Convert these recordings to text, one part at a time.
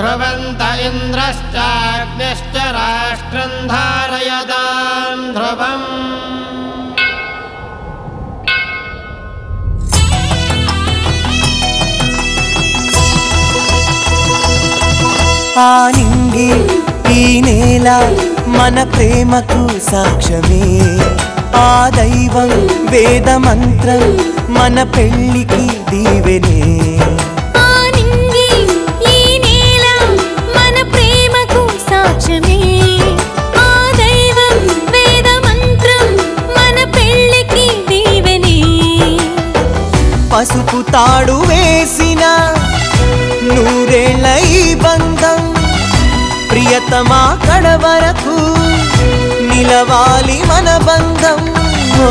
ध्रुवन्त इन्द्रश्चाग्निश्च राष्ट्रम् धारयताम् ध्रुवम् ఆ నింగి ఈ నేల మన ప్రేమకు సాక్ష్యమే ఆ దైవం వేద మంత్రం మన పెళ్ళికి దీవెనే ఆ నింగి ఈ నేల మన ప్రేమకు సాక్ష్యమే ఆ దైవం వేద మంత్రం మన పెళ్ళికి దీవెనే పసుపు తాడు వేసిన నూరేళ్ళ ఈ బంధం ప్రియతమా కడ వరకు నిలవాలి మన బంధం ఓ,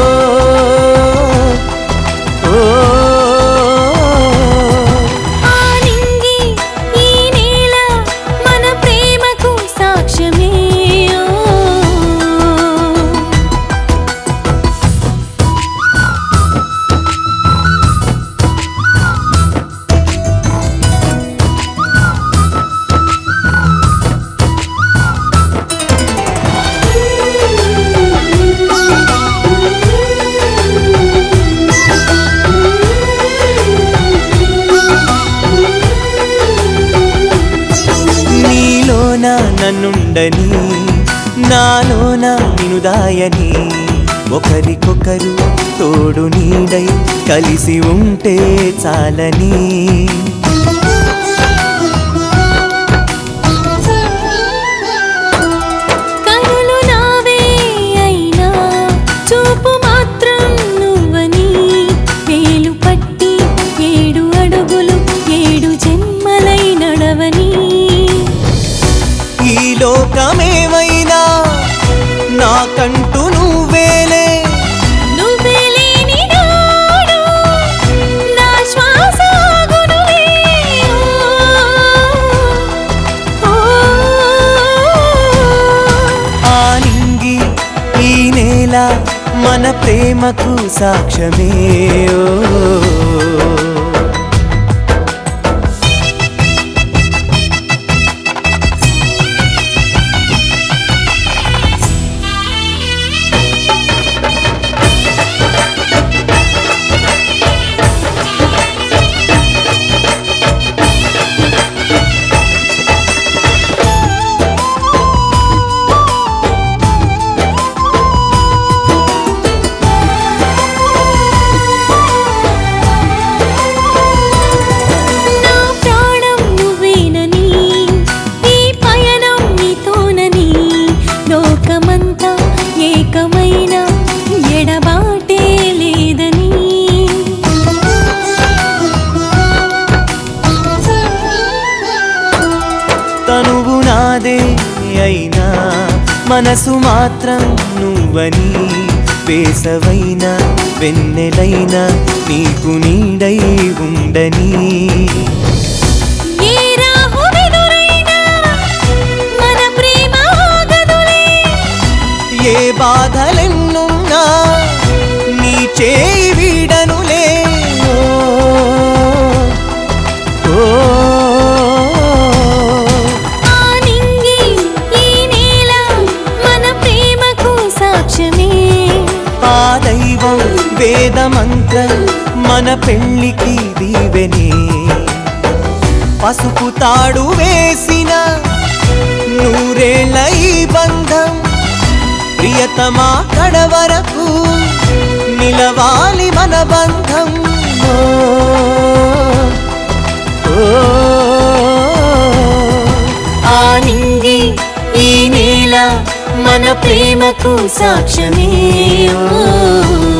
ఓ, ఆ నింగి ఈ నేల మన ప్రేమకు సాక్ష్యమే ఓ నీలోన నన్నుండని నాలోన నినుదాయని ఒకరికొకరు తోడు నీడై కలిసి ఉంటే చాలని కనులు నావే అయినా చూపు మాత్రం నువ్వని వేలు పట్టి ఏడు అడుగులు ఏడు జన్మలై నడవని ఈ లోకమేమైనా నాకంటూ నువ్వేలే నువ్వే లేని నాడు నా శ్వాస ఆగునులే. ఓ, ఆ నింగి ఈ నేల మన ప్రేమకు సాక్ష్యమే ఓ నా ప్రాణం నువ్వేనని ఈ పయనం నీతోనని లోకమంతా ఏకమైన ఎడబాటే లేదని తనువు నాదే అయినా మనసు మాత్రం నువ్వని వేసవైన వెన్నెలైన నీకు నీడై ఉండని ఏ రాహువెదురైనా మన ప్రేమ ఆగదులే ఏ బాధలెన్నున్నా నీ చేయి వీడనులే ఓ, ఓ, ఆ నింగి ఈ నేల మన ప్రేమకు సాక్ష్యమే ఆ దైవం వేద మంత్రం మన పెళ్ళికి దీవెనే పసుపు తాడు వేసిన నూరేళ్ళ ఈ బంధం ప్రియతమా కడ వరకు నిలవాలి మన బంధం ఓ, ఓ, ఆ నింగి ఈ నేల మన ప్రేమకు సాక్ష్యమే ఓ